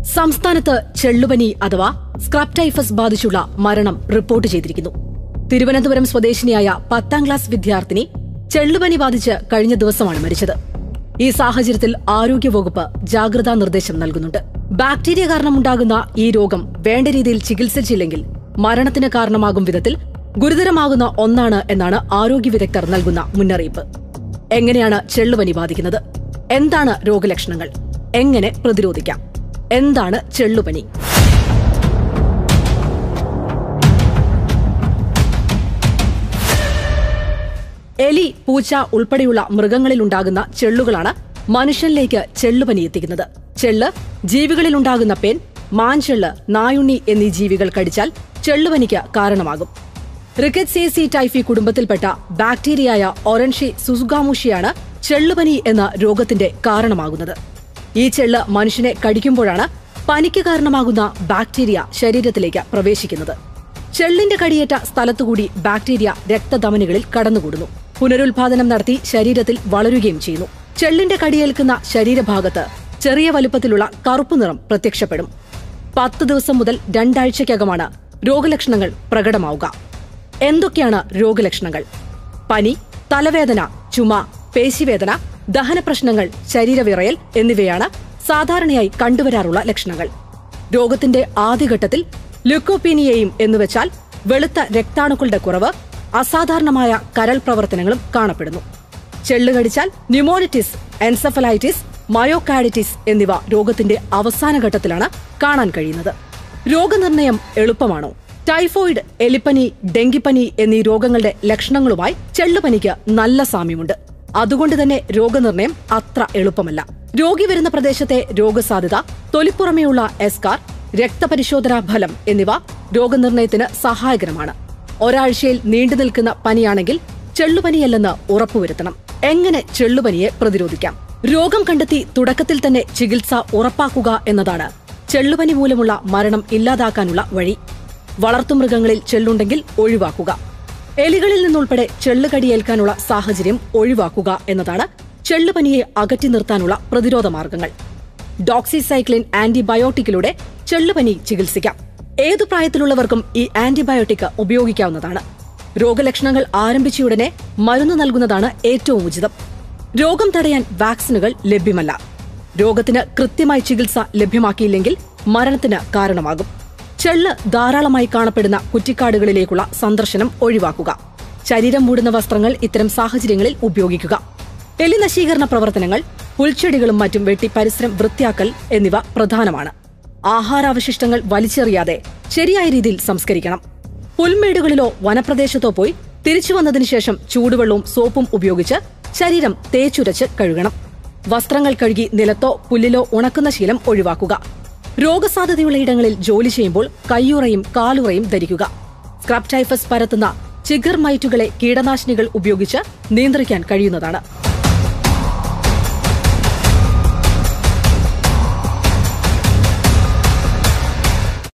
സംസ്ഥാനത്ത് ചെള്ളുപനി അഥവാ സ്ക്രപ്റ്റൈഫസ് ബാധിച്ചുള്ള മരണം റിപ്പോർട്ട് ചെയ്തിരിക്കുന്നു തിരുവനന്തപുരം സ്വദേശിനിയായ പത്താം ക്ലാസ് വിദ്യാർത്ഥിനി ചെള്ളുപനി ബാധിച്ച് കഴിഞ്ഞ ദിവസമാണ് മരിച്ചത് ഈ സാഹചര്യത്തിൽ ആരോഗ്യവകുപ്പ് ജാഗ്രതാ നിർദ്ദേശം നൽകുന്നുണ്ട് ബാക്ടീരിയ കാരണമുണ്ടാകുന്ന ഈ രോഗം വേണ്ട രീതിയിൽ ചികിത്സിച്ചില്ലെങ്കിൽ മരണത്തിന് കാരണമാകും വിധത്തിൽ ഗുരുതരമാകുന്ന ഒന്നാണ് എന്നാണ് ആരോഗ്യ വിദഗ്ധർ നൽകുന്ന മുന്നറിയിപ്പ് എങ്ങനെയാണ് ചെള്ളുപനി ബാധിക്കുന്നത് എന്താണ് രോഗലക്ഷണങ്ങൾ എങ്ങനെ പ്രതിരോധിക്കാം എന്താണ് ചെള്ളുപനി എലി പൂച്ച ഉൾപ്പെടെയുള്ള മൃഗങ്ങളിലുണ്ടാകുന്ന ചെള്ളുകളാണ് മനുഷ്യനിലേക്ക് ചെള്ളുപനി എത്തിക്കുന്നത് ചെള്ള് ജീവികളിലുണ്ടാകുന്ന പേൻ മാൻചെള്ള് നായുണ്ണി എന്നീ ജീവികൾ കടിച്ചാൽ ചെള്ളുപനിക്ക് കാരണമാകും റിക്കറ്റ്സേസി ടൈഫി കുടുംബത്തിൽപ്പെട്ട ബാക്ടീരിയയായ ഒറൻഷി സുസുഗാമുഷിയാണ് ചെള്ളുപനി എന്ന രോഗത്തിന്റെ കാരണമാകുന്നത് ഈ ചെള്ള് മനുഷ്യനെ കടിക്കുമ്പോഴാണ് പനിക്ക് കാരണമാകുന്ന ബാക്ടീരിയ ശരീരത്തിലേക്ക് പ്രവേശിക്കുന്നത് ചെള്ളിന്റെ കടിയേറ്റ സ്ഥലത്തുകൂടി ബാക്ടീരിയ രക്തധമനികളിൽ കടന്നുകൂടുന്നു പുനരുൽപാദനം നടത്തി ശരീരത്തിൽ വളരുകയും ചെയ്യുന്നു ചെള്ളിന്റെ കടിയേൽക്കുന്ന ശരീരഭാഗത്ത് ചെറിയ വലുപ്പത്തിലുള്ള കറുപ്പ് നിറം പ്രത്യക്ഷപ്പെടും പത്ത് ദിവസം മുതൽ രണ്ടാഴ്ചയ്ക്കകമാണ് രോഗലക്ഷണങ്ങൾ പ്രകടമാവുക എന്തൊക്കെയാണ് രോഗലക്ഷണങ്ങൾ പനി തലവേദന ചുമ പേശിവേദന ദഹനപ്രശ്നങ്ങൾ ശരീരവിറയൽ എന്നിവയാണ് സാധാരണയായി കണ്ടുവരാറുള്ള ലക്ഷണങ്ങൾ രോഗത്തിന്റെ ആദ്യഘട്ടത്തിൽ ലുക്കോപീനിയയും എന്നുവെച്ചാൽ വെളുത്ത രക്താണുക്കളുടെ കുറവ് അസാധാരണമായ കരൾ പ്രവർത്തനങ്ങളും കാണപ്പെടുന്നു ചെള്ളുകടിച്ചാൽ ന്യൂമോണിറ്റിസ് എൻസഫലൈറ്റിസ് മയോകാഡിറ്റിസ് എന്നിവ രോഗത്തിന്റെ അവസാന ഘട്ടത്തിലാണ് കാണാൻ കഴിയുന്നത് രോഗനിർണയം എളുപ്പമാണോ ടൈഫോയിഡ് എലിപ്പനി ഡെങ്കിപ്പനി എന്നീ രോഗങ്ങളുടെ ലക്ഷണങ്ങളുമായി ചെള്ളുപനിക്ക് നല്ല സാമ്യമുണ്ട് അതുകൊണ്ട് തന്നെ രോഗനിർണയം അത്ര എളുപ്പമല്ല രോഗി വരുന്ന പ്രദേശത്തെ രോഗസാധ്യത തൊലിപ്പുറമെയുള്ള എസ്കാർ രക്തപരിശോധനാ ഫലം എന്നിവ രോഗനിർണയത്തിന് സഹായകരമാണ് ഒരാഴ്ചയിൽ നീണ്ടു നിൽക്കുന്ന പനിയാണെങ്കിൽ ചെള്ളുപനിയല്ലെന്ന് ഉറപ്പുവരുത്തണം എങ്ങനെ ചെള്ളുപനിയെ പ്രതിരോധിക്കാം രോഗം കണ്ടെത്തി തുടക്കത്തിൽ തന്നെ ചികിത്സ ഉറപ്പാക്കുക എന്നതാണ് ചെള്ളുപനി മൂലമുള്ള മരണം ഇല്ലാതാക്കാനുള്ള വഴി വളർത്തുമൃഗങ്ങളിൽ ചെള്ളുണ്ടെങ്കിൽ ഒഴിവാക്കുക എലികളിൽ നിന്നുൾപ്പെടെ ചെള്ളുകടിയേൽക്കാനുള്ള സാഹചര്യം ഒഴിവാക്കുക എന്നതാണ് ചെള്ളുപനിയെ അകറ്റി നിർത്താനുള്ള പ്രതിരോധ മാർഗങ്ങൾ ഡോക്സിസൈക്ലിൻ ആന്റിബയോട്ടിക്കിലൂടെ ചെള്ളുപനി ചികിത്സിക്കാം ഏതു പ്രായത്തിലുള്ളവർക്കും ഈ ആന്റിബയോട്ടിക് ഉപയോഗിക്കാവുന്നതാണ് രോഗലക്ഷണങ്ങൾ ആരംഭിച്ചയുടനെ മരുന്ന് നൽകുന്നതാണ് ഏറ്റവും ഉചിതം രോഗം തടയാൻ വാക്സിനുകൾ ലഭ്യമല്ല രോഗത്തിന് കൃത്യമായി ചികിത്സ ലഭ്യമാക്കിയില്ലെങ്കിൽ മരണത്തിന് കാരണമാകും ചെള്ള് ധാരാളമായി കാണപ്പെടുന്ന കുറ്റിക്കാടുകളിലേക്കുള്ള സന്ദർശനം ഒഴിവാക്കുക ശരീരം മൂടുന്ന വസ്ത്രങ്ങൾ ഇത്തരം സാഹചര്യങ്ങളിൽ ഉപയോഗിക്കുക എലി നശീകരണ പ്രവർത്തനങ്ങൾ പുൽച്ചെടികളും മറ്റും വെട്ടി പരിസരം വൃത്തിയാക്കൽ എന്നിവ പ്രധാനമാണ് ആഹാരാവശിഷ്ടങ്ങൾ വലിച്ചെറിയാതെ ശരിയായ രീതിയിൽ സംസ്കരിക്കണം പുൽമേടുകളിലോ വനപ്രദേശത്തോ പോയി തിരിച്ചു വന്നതിനു ശേഷം ചൂടുവെള്ളവും സോപ്പും ഉപയോഗിച്ച് ശരീരം തേച്ചുരച്ച് കഴുകണം വസ്ത്രങ്ങൾ കഴുകി നിലത്തോ പുല്ലിലോ ഉണക്കുന്ന ശീലം ഒഴിവാക്കുക രോഗസാധ്യതയുള്ള ഇടങ്ങളിൽ ജോലി ചെയ്യുമ്പോൾ കയ്യുറയും കാലുറയും ധരിക്കുക സ്ക്രബ് ടൈഫസ് പരത്തുന്ന ചിഗർ മൈറ്റുകളെ കീടനാശിനികൾ ഉപയോഗിച്ച് നിയന്ത്രിക്കാൻ കഴിയുന്നതാണ്